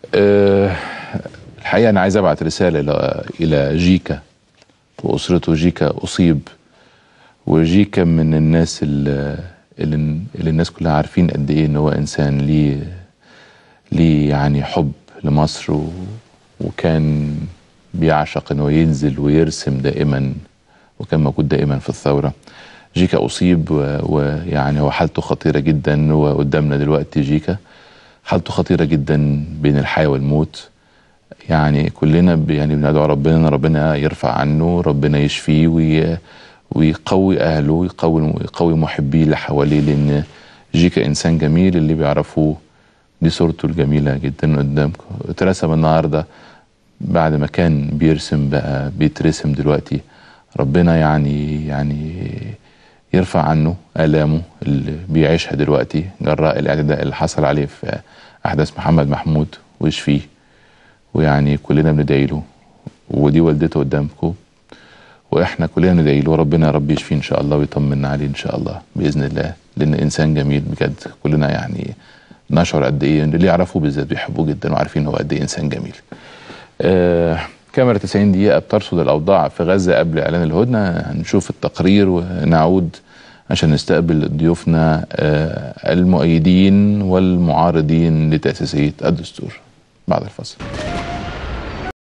أه الحقيقه انا عايز ابعت رساله الى الى جيكا واسرته جيكا اصيب وجيكا من الناس اللي, اللي اللي الناس كلها عارفين قد ايه ان هو انسان ليه ليه يعني حب لمصر و وكان بيعشق انه ينزل ويرسم دائما وكان موجود دائما في الثوره جيكا اصيب و- ويعني هو حالته خطيره جدا وقدامنا دلوقتي جيكا حالته خطيره جدا بين الحياه والموت يعني كلنا ب- يعني بندعو ربنا ان ربنا يرفع عنه ربنا يشفيه وي ويقوي اهله ويقوي يقوي محبيه اللي حواليه لان جيكا انسان جميل اللي بيعرفوه دي صورته الجميله جدا قدامكم اترسم النهارده بعد ما كان بيرسم بقى بيترسم دلوقتي ربنا يعني يعني يرفع عنه آلامه اللي بيعيشها دلوقتي جراء الاعتداء اللي حصل عليه في أحداث محمد محمود ويشفيه ويعني كلنا بندعي له ودي والدته قدامكم واحنا كلنا ندعي له وربنا يا رب يشفيه ان شاء الله ويطمنا عليه ان شاء الله باذن الله لان انسان جميل بجد كلنا يعني نشعر قد ايه اللي يعرفوه بالذات بيحبوه جدا وعارفين هو قد ايه انسان جميل. آه كاميرا 90 دقيقة بترصد الأوضاع في غزة قبل إعلان الهدنة هنشوف التقرير ونعود عشان نستقبل ضيوفنا آه المؤيدين والمعارضين لتأسيسية الدستور بعد الفصل